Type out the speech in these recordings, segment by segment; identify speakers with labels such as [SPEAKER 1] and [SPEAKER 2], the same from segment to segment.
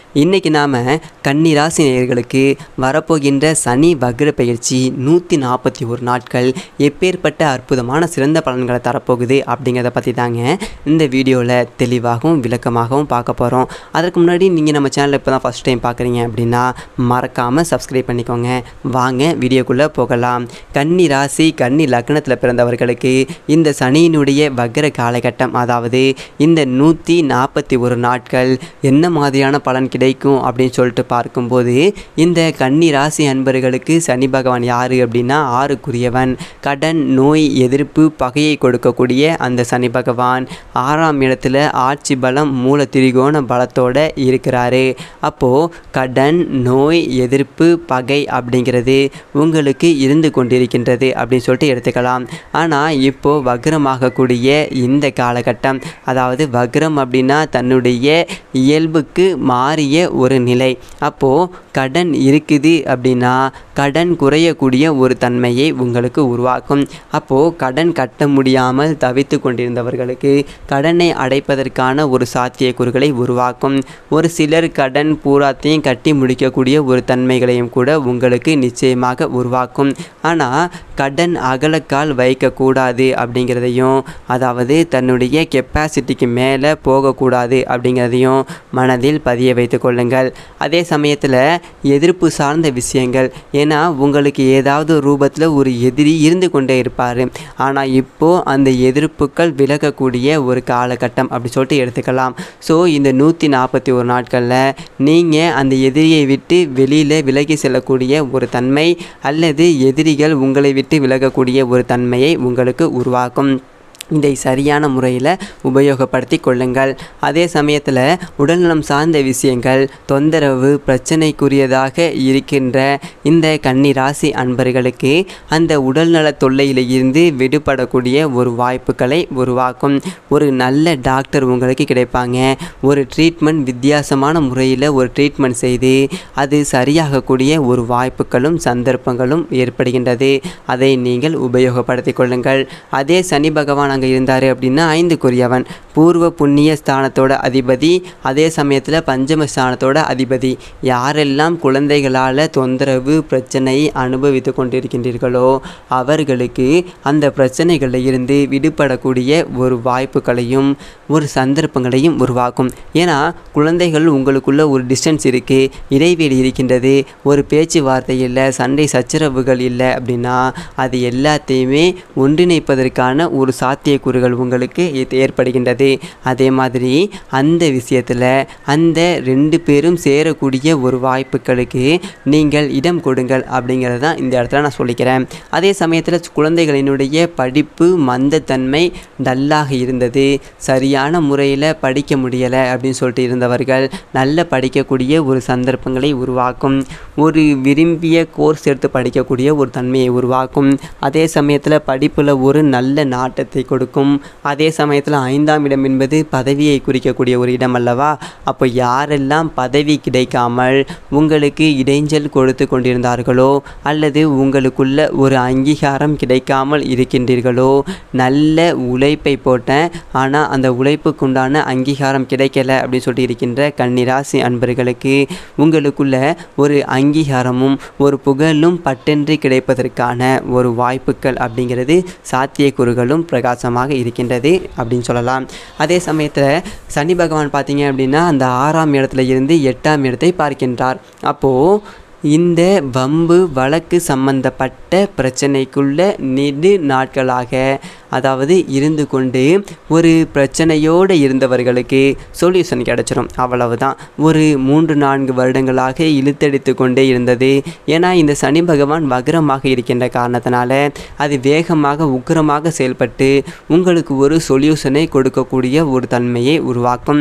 [SPEAKER 1] இன்றைக்கி நாம் கன்னிராசி நேயர்களுக்கு வரப்போகின்ற சனி வக்ர பயிற்சி நூற்றி நாற்பத்தி ஒரு நாட்கள் எப்பேற்பட்ட அற்புதமான சிறந்த பலன்களை தரப்போகுது அப்படிங்கிறத பற்றி தாங்க இந்த வீடியோவில் தெளிவாகவும் விளக்கமாகவும் பார்க்க போகிறோம் அதற்கு முன்னாடி நீங்கள் நம்ம சேனலை இப்போ தான் ஃபஸ்ட் டைம் பார்க்குறீங்க அப்படின்னா மறக்காமல் சப்ஸ்கிரைப் பண்ணிக்கோங்க வாங்க வீடியோக்குள்ளே போகலாம் கன்னி ராசி கன்னி லக்னத்தில் பிறந்தவர்களுக்கு இந்த சனியினுடைய வக்ர காலகட்டம் அதாவது இந்த நூற்றி நாற்பத்தி ஒரு நாட்கள் என்ன மாதிரியான பலன் கிடைக்கும் அப்படின்னு சொல்லிட்டு பார்க்கும்போது இந்த கன்னி ராசி அன்பர்களுக்கு சனி பகவான் யார் அப்படின்னா ஆறுக்குரியவன் கடன் நோய் எதிர்ப்பு பகையை கொடுக்கக்கூடிய அந்த சனி பகவான் ஆறாம் இடத்துல ஆட்சி பலம் மூல திரிகோண பலத்தோட இருக்கிறாரு அப்போது கடன் நோய் எதிர்ப்பு பகை அப்படிங்கிறது உங்களுக்கு இருந்து கொண்டிருக்கின்றது அப்படின்னு சொல்லிட்டு எடுத்துக்கலாம் ஆனால் இப்போது வக்ரமாகக்கூடிய இந்த காலகட்டம் அதாவது வக்ரம் அப்படின்னா தன்னுடைய இயல்புக்கு மாறிய ஒரு நிலை அப்போது கடன் இருக்குது அப்படின்னா கடன் குறையக்கூடிய ஒரு தன்மையை உங்களுக்கு உருவாக்கும் அப்போது கடன் கட்ட முடியாமல் தவித்து கொண்டிருந்தவர்களுக்கு கடனை அடைப்பதற்கான ஒரு சாத்தியக்கூறுகளை உருவாக்கும் ஒரு சிலர் கடன் பூராத்தையும் கட்டி முடிக்கக்கூடிய ஒரு தன்மைகளையும் கூட உங்களுக்கு நிச்சயமாக உருவாக்கும் ஆனால் கடன் அகலக்கால் வைக்கக்கூடாது அப்படிங்கிறதையும் அதாவது தன்னுடைய கெப்பாசிட்டிக்கு மேலே போகக்கூடாது அப்படிங்கிறதையும் மனதில் பதிய வைத்து கொள்ளுங்கள் அதே சமயத்தில் எதிர்ப்பு சார்ந்த விஷயங்கள் ஏன்னா உங்களுக்கு ஏதாவது ரூபத்தில் ஒரு எதிரி இருந்து கொண்டே இருப்பார் ஆனால் இப்போது அந்த எதிர்ப்புகள் விலகக்கூடிய ஒரு காலகட்டம் அப்படி சொல்லிட்டு எடுத்துக்கலாம் ஸோ இந்த நூற்றி நாற்பத்தி ஒரு நாட்களில் நீங்கள் அந்த எதிரியை விட்டு வெளியில் விலகி செல்லக்கூடிய ஒரு தன்மை அல்லது எதிரிகள் உங்களை விட்டு விலகக்கூடிய ஒரு தன்மையை உங்களுக்கு உருவாக்கும் இதை சரியான முறையில் உபயோகப்படுத்தி கொள்ளுங்கள் அதே சமயத்தில் உடல்நலம் சார்ந்த விஷயங்கள் தொந்தரவு பிரச்சனைக்குரியதாக இருக்கின்ற இந்த கன்னி ராசி அன்பர்களுக்கு அந்த உடல்நல தொல்லையில் இருந்து விடுபடக்கூடிய ஒரு வாய்ப்புகளை உருவாக்கும் ஒரு நல்ல டாக்டர் உங்களுக்கு கிடைப்பாங்க ஒரு ட்ரீட்மெண்ட் வித்தியாசமான முறையில் ஒரு ட்ரீட்மெண்ட் செய்து அது சரியாகக்கூடிய ஒரு வாய்ப்புகளும் சந்தர்ப்பங்களும் ஏற்படுகின்றது அதை நீங்கள் உபயோகப்படுத்தி கொள்ளுங்கள் அதே சனி பகவான் அங்கே இருந்தார் அப்படின்னா ஐந்துக்குரியவன் பூர்வ புண்ணிய ஸ்தானத்தோட அதிபதி அதே சமயத்தில் பஞ்சம ஸ்தானத்தோட அதிபதி யாரெல்லாம் குழந்தைகளால் தொந்தரவு பிரச்சனை அனுபவித்து கொண்டிருக்கின்றீர்களோ அவர்களுக்கு அந்த பிரச்சனைகளில் இருந்து விடுபடக்கூடிய ஒரு வாய்ப்புகளையும் ஒரு சந்தர்ப்பங்களையும் உருவாக்கும் ஏன்னா குழந்தைகள் உங்களுக்குள்ள ஒரு டிஸ்டன்ஸ் இருக்குது இடைவெளி இருக்கின்றது ஒரு பேச்சுவார்த்தை இல்லை சண்டை சச்சரவுகள் இல்லை அப்படின்னா அது எல்லாத்தையுமே ஒன்றிணைப்பதற்கான ஒரு சாத்தியக்கூறுகள் உங்களுக்கு ஏ- ஏற்படுகின்றது அதே மாதிரி அந்த விஷயத்தில் அந்த ரெண்டு பேரும் சேரக்கூடிய ஒரு வாய்ப்புகளுக்கு நீங்கள் இடம் கொடுங்கள் அப்படிங்கிறது தான் இந்த இடத்துல நான் சொல்லிக்கிறேன் அதே சமயத்தில் குழந்தைகளினுடைய படிப்பு மந்தத்தன்மை டல்லாக இருந்தது சரியான முறையில் படிக்க முடியலை அப்படின்னு சொல்லிட்டு இருந்தவர்கள் நல்ல படிக்கக்கூடிய ஒரு சந்தர்ப்பங்களை உருவாக்கும் ஒரு விரும்பிய கோர்ஸ் எடுத்து படிக்கக்கூடிய ஒரு தன்மையை உருவாக்கும் அதே சமயத்தில் படிப்பில் ஒரு நல்ல நாட்டத்தை கொடுக்கும் அதே சமயத்தில் ஐந்தாம் இடம் என்பது பதவியை குறிக்கக்கூடிய ஒரு இடம் அல்லவா அப்போ யாரெல்லாம் பதவி கிடைக்காமல் உங்களுக்கு இடைஞ்சல் கொடுத்து கொண்டிருந்தார்களோ அல்லது உங்களுக்குள்ள ஒரு அங்கீகாரம் கிடைக்காமல் இருக்கின்றீர்களோ நல்ல உழைப்பை போட்டேன் ஆனால் அந்த உழைப்புக்குண்டான அங்கீகாரம் கிடைக்கல அப்படின்னு சொல்லிட்டு இருக்கின்ற கன்னிராசி அன்பர்களுக்கு உங்களுக்குள்ள ஒரு அங்கீகாரமும் ஒரு புகழும் பட்டென்று கிடைப்பதற்கான ஒரு வாய்ப்புகள் அப்படிங்கிறது சாத்தியக்கூறுகளும் பிரகாசமாக இருக்கின்றது அப்படின்னு சொல்லலாம் அதே சமயத்தில் சனி பகவான் பார்த்தீங்க அப்படின்னா அந்த ஆறாம் இடத்துல இருந்து எட்டாம் இடத்தை பார்க்கின்றார் அப்போது இந்த வம்பு வழக்கு சம்பந்தப்பட்ட பிரச்சனைக்குள்ள நெடு நாட்களாக அதாவது இருந்து கொண்டு ஒரு பிரச்சனையோடு இருந்தவர்களுக்கு சொல்யூஷன் கிடச்சிரும் அவ்வளவுதான் ஒரு மூன்று நான்கு வருடங்களாக இழுத்தடித்து கொண்டே இருந்தது ஏன்னா இந்த சனி பகவான் வக்ரமாக இருக்கின்ற காரணத்தினால அது வேகமாக உக்கிரமாக செயல்பட்டு உங்களுக்கு ஒரு சொல்யூஷனை கொடுக்கக்கூடிய ஒரு தன்மையை உருவாக்கும்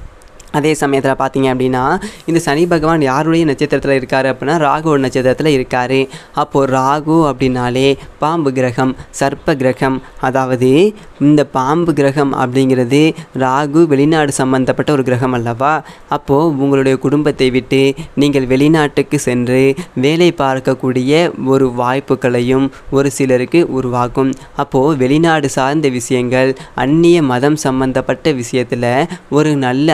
[SPEAKER 1] அதே சமயத்தில் பார்த்தீங்க அப்படின்னா இந்த சனி பகவான் யாருடைய நட்சத்திரத்தில் இருக்கார் அப்படின்னா ராகுவோட நட்சத்திரத்தில் இருக்கார் அப்போது ராகு அப்படின்னாலே பாம்பு கிரகம் சர்ப்ப கிரகம் அதாவது இந்த பாம்பு கிரகம் அப்படிங்கிறது ராகு வெளிநாடு சம்பந்தப்பட்ட ஒரு கிரகம் அல்லவா அப்போது உங்களுடைய குடும்பத்தை விட்டு நீங்கள் வெளிநாட்டுக்கு சென்று வேலை பார்க்கக்கூடிய ஒரு வாய்ப்புகளையும் ஒரு சிலருக்கு உருவாக்கும் அப்போது வெளிநாடு சார்ந்த விஷயங்கள் அந்நிய மதம் சம்பந்தப்பட்ட விஷயத்தில் ஒரு நல்ல அணுகு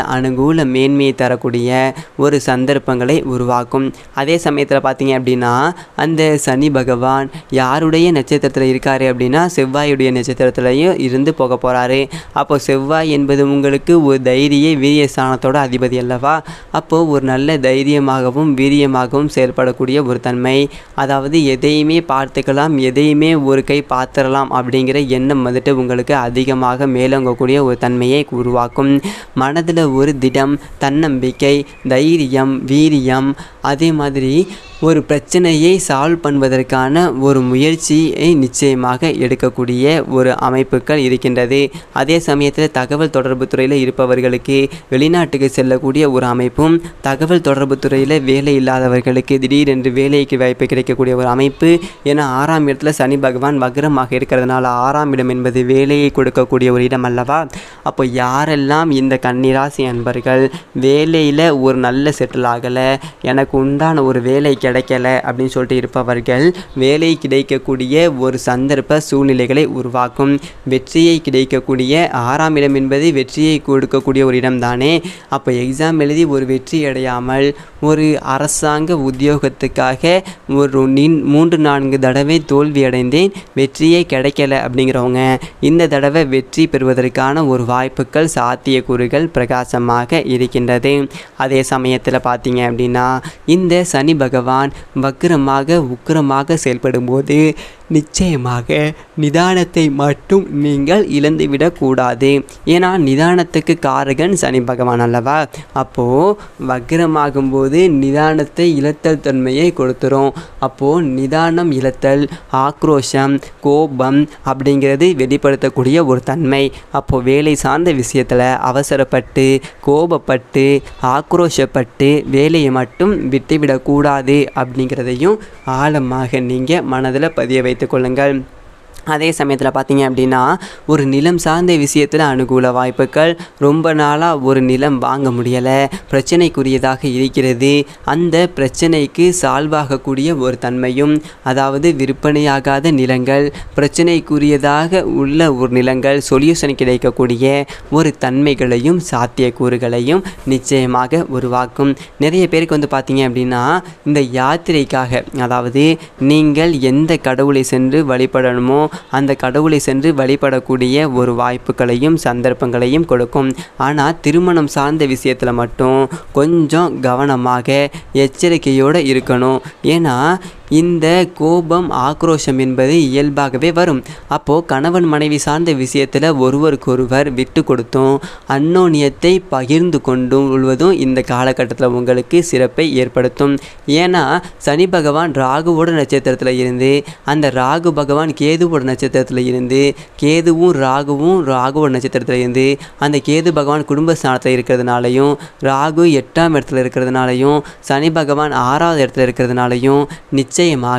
[SPEAKER 1] அனுகூல மேன்மையை தரக்கூடிய ஒரு சந்தர்ப்பங்களை உருவாக்கும் அதே சமயத்தில் பார்த்தீங்க அப்படின்னா அந்த சனி பகவான் யாருடைய நட்சத்திரத்தில் இருக்காரு அப்படின்னா செவ்வாயுடைய நட்சத்திரத்திலையும் இருந்து போக போகிறாரு அப்போ செவ்வாய் என்பது உங்களுக்கு ஒரு தைரிய வீரிய ஸ்தானத்தோட அதிபதி அல்லவா அப்போது ஒரு நல்ல தைரியமாகவும் வீரியமாகவும் செயல்படக்கூடிய ஒரு தன்மை அதாவது எதையுமே பார்த்துக்கலாம் எதையுமே ஒரு கை பார்த்துடலாம் அப்படிங்கிற எண்ணம் வந்துட்டு உங்களுக்கு அதிகமாக மேலோங்கக்கூடிய ஒரு தன்மையை உருவாக்கும் மனதில் ஒரு திடம் தன்னம்பிக்கை தைரியம் வீரியம் அதே மாதிரி ஒரு பிரச்சனையை சால்வ் பண்ணுவதற்கான ஒரு முயற்சியை நிச்சயமாக எடுக்கக்கூடிய ஒரு அமைப்புகள் இருக்கின்றது அதே சமயத்தில் தகவல் தொடர்பு துறையில் இருப்பவர்களுக்கு வெளிநாட்டுக்கு செல்லக்கூடிய ஒரு அமைப்பும் தகவல் தொடர்பு துறையில் வேலை இல்லாதவர்களுக்கு திடீரென்று வேலைக்கு வாய்ப்பு கிடைக்கக்கூடிய ஒரு அமைப்பு ஏன்னா ஆறாம் இடத்துல சனி பகவான் வக்ரமாக இருக்கிறதுனால ஆறாம் இடம் என்பது வேலையை கொடுக்கக்கூடிய ஒரு இடம் அல்லவா அப்போ யாரெல்லாம் இந்த கன்னிராசி அன்பர்கள் வேலையில் ஒரு நல்ல செட்டில் ஆகலை எனக்கு உண்டான ஒரு வேலை கிடைக்கல அப்படின்னு சொல்லிட்டு இருப்பவர்கள் வேலை கிடைக்கக்கூடிய ஒரு சந்தர்ப்ப சூழ்நிலைகளை உருவாக்கும் வெற்றியை கிடைக்கக்கூடிய ஆறாம் இடம் என்பது வெற்றியை கொடுக்கக்கூடிய ஒரு இடம் தானே அப்போ எக்ஸாம் எழுதி ஒரு வெற்றி அடையாமல் ஒரு அரசாங்க உத்தியோகத்துக்காக ஒரு நின் மூன்று நான்கு தடவை தோல்வி அடைந்தேன் வெற்றியே கிடைக்கல அப்படிங்கிறவங்க இந்த தடவை வெற்றி பெறுவதற்கான ஒரு வாய்ப்புகள் சாத்தியக்கூறுகள் பிரகாசமாக இருக்கின்றது அதே சமயத்தில் பார்த்தீங்க அப்படின்னா இந்த சனி பகவான் வக்ரமாக உக்கிரமாக செயல்படும்போது நிச்சயமாக நிதானத்தை மட்டும் நீங்கள் இழந்துவிடக்கூடாது ஏன்னா நிதானத்துக்கு காரகன் சனி பகவான் அல்லவா அப்போது வக்ரமாகும்போது நிதானத்தை இழத்தல் தன்மையை கொடுத்துரும் அப்போது நிதானம் இழத்தல் ஆக்ரோஷம் கோபம் அப்படிங்கிறது வெளிப்படுத்தக்கூடிய ஒரு தன்மை அப்போது வேலை சார்ந்த விஷயத்தில் அவசரப்பட்டு கோபப்பட்டு ஆக்ரோஷப்பட்டு வேலையை மட்டும் விட்டுவிடக்கூடாது அப்படிங்கிறதையும் ஆழமாக நீங்கள் மனதில் பதிய வைத்துக் கொள்ளுங்கள் அதே சமயத்தில் பார்த்தீங்க அப்படின்னா ஒரு நிலம் சார்ந்த விஷயத்தில் அனுகூல வாய்ப்புகள் ரொம்ப நாளாக ஒரு நிலம் வாங்க முடியலை பிரச்சனைக்குரியதாக இருக்கிறது அந்த பிரச்சனைக்கு சால்வ் ஆகக்கூடிய ஒரு தன்மையும் அதாவது விற்பனையாகாத நிலங்கள் பிரச்சனைக்குரியதாக உள்ள ஒரு நிலங்கள் சொல்யூஷன் கிடைக்கக்கூடிய ஒரு தன்மைகளையும் சாத்தியக்கூறுகளையும் நிச்சயமாக உருவாக்கும் நிறைய பேருக்கு வந்து பார்த்தீங்க அப்படின்னா இந்த யாத்திரைக்காக அதாவது நீங்கள் எந்த கடவுளை சென்று வழிபடணுமோ அந்த கடவுளை சென்று வழிபடக்கூடிய ஒரு வாய்ப்புகளையும் சந்தர்ப்பங்களையும் கொடுக்கும் ஆனால் திருமணம் சார்ந்த விஷயத்தில் மட்டும் கொஞ்சம் கவனமாக எச்சரிக்கையோடு இருக்கணும் ஏன்னா இந்த கோபம் ஆக்ரோஷம் என்பது இயல்பாகவே வரும் அப்போது கணவன் மனைவி சார்ந்த விஷயத்தில் ஒருவருக்கொருவர் விட்டு கொடுத்தும் அன்னோனியத்தை பகிர்ந்து கொண்டும் உள்ளதும் இந்த காலகட்டத்தில் உங்களுக்கு சிறப்பை ஏற்படுத்தும் ஏன்னா சனி பகவான் ராகுவோட நட்சத்திரத்தில் இருந்து அந்த ராகு பகவான் கேதுவோட நட்சத்திரத்தில் இருந்து கேதுவும் ராகுவும் ராகுவோட நட்சத்திரத்தில் இருந்து அந்த கேது பகவான் குடும்பஸ்தானத்தில் இருக்கிறதுனாலையும் ராகு எட்டாம் இடத்துல இருக்கிறதுனாலையும் சனி பகவான் ஆறாவது இடத்துல இருக்கிறதுனாலையும் நிச்சயமாக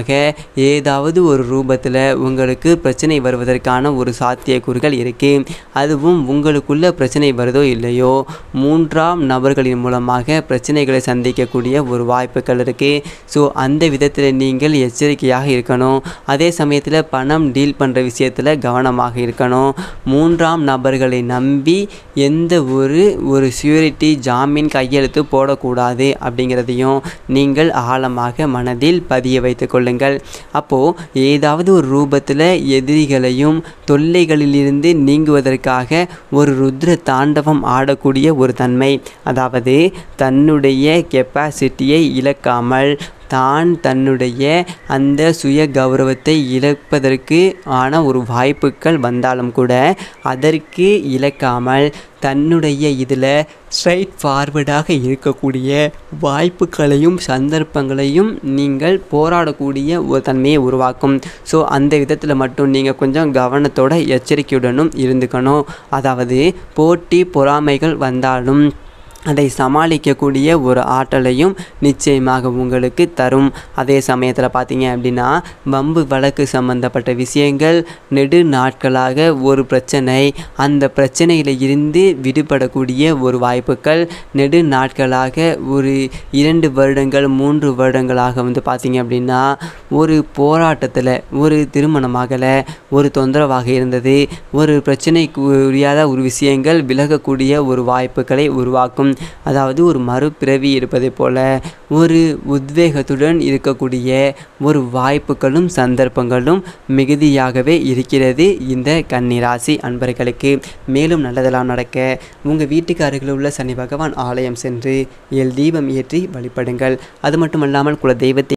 [SPEAKER 1] ஏதாவது ஒரு ரூபத்தில் உங்களுக்கு பிரச்சனை வருவதற்கான ஒரு சாத்தியக்கூறுகள் இருக்குது அதுவும் உங்களுக்குள்ள பிரச்சனை வருதோ இல்லையோ மூன்றாம் நபர்களின் மூலமாக பிரச்சனைகளை சந்திக்கக்கூடிய ஒரு வாய்ப்புகள் இருக்குது ஸோ அந்த விதத்தில் நீங்கள் எச்சரிக்கையாக இருக்கணும் அதே சமயத்தில் பணம் டீல் பண்ணுற விஷயத்தில் கவனமாக இருக்கணும் மூன்றாம் நபர்களை நம்பி எந்த ஒரு ஒரு சியூரிட்டி ஜாமீன் கையெழுத்து போடக்கூடாது அப்படிங்கிறதையும் நீங்கள் ஆழமாக மனதில் பதிய வைத்துக் கொள்ளுங்கள் அப்போது ஏதாவது ஒரு ரூபத்தில் எதிரிகளையும் தொல்லைகளிலிருந்து நீங்குவதற்காக ஒரு ருத்ர தாண்டவம் ஆடக்கூடிய ஒரு தன்மை அதாவது தன்னுடைய கெப்பாசிட்டியை இழக்காமல் தான் தன்னுடைய அந்த சுய கௌரவத்தை இழப்பதற்கு ஆன ஒரு வாய்ப்புகள் வந்தாலும் கூட அதற்கு இழக்காமல் தன்னுடைய இதில் ஸ்ட்ரைட் ஃபார்வர்டாக இருக்கக்கூடிய வாய்ப்புகளையும் சந்தர்ப்பங்களையும் நீங்கள் போராடக்கூடிய ஒரு தன்மையை உருவாக்கும் ஸோ அந்த விதத்தில் மட்டும் நீங்கள் கொஞ்சம் கவனத்தோட எச்சரிக்கையுடனும் இருந்துக்கணும் அதாவது போட்டி பொறாமைகள் வந்தாலும் அதை சமாளிக்கக்கூடிய ஒரு ஆற்றலையும் நிச்சயமாக உங்களுக்கு தரும் அதே சமயத்தில் பார்த்தீங்க அப்படின்னா வம்பு வழக்கு சம்பந்தப்பட்ட விஷயங்கள் நெடு நாட்களாக ஒரு பிரச்சனை அந்த பிரச்சனையில் இருந்து விடுபடக்கூடிய ஒரு வாய்ப்புகள் நெடு நாட்களாக ஒரு இரண்டு வருடங்கள் மூன்று வருடங்களாக வந்து பார்த்தீங்க அப்படின்னா ஒரு போராட்டத்தில் ஒரு திருமணமாகலை ஒரு தொந்தரவாக இருந்தது ஒரு பிரச்சனைக்கு உரியாத ஒரு விஷயங்கள் விலகக்கூடிய ஒரு வாய்ப்புகளை உருவாக்கும் அதாவது ஒரு மறுபிறவி இருப்பதைப் போல ஒரு உத்வேகத்துடன் இருக்கக்கூடிய ஒரு வாய்ப்புகளும் சந்தர்ப்பங்களும் மிகுதியாகவே இருக்கிறது இந்த கன்னிராசி அன்பர்களுக்கு மேலும் நல்லதெல்லாம் நடக்க உங்கள் வீட்டுக்கு அருகில் உள்ள சனி பகவான் ஆலயம் சென்று எல் தீபம் ஏற்றி வழிபடுங்கள் அது மட்டுமல்லாமல் குல தெய்வத்தை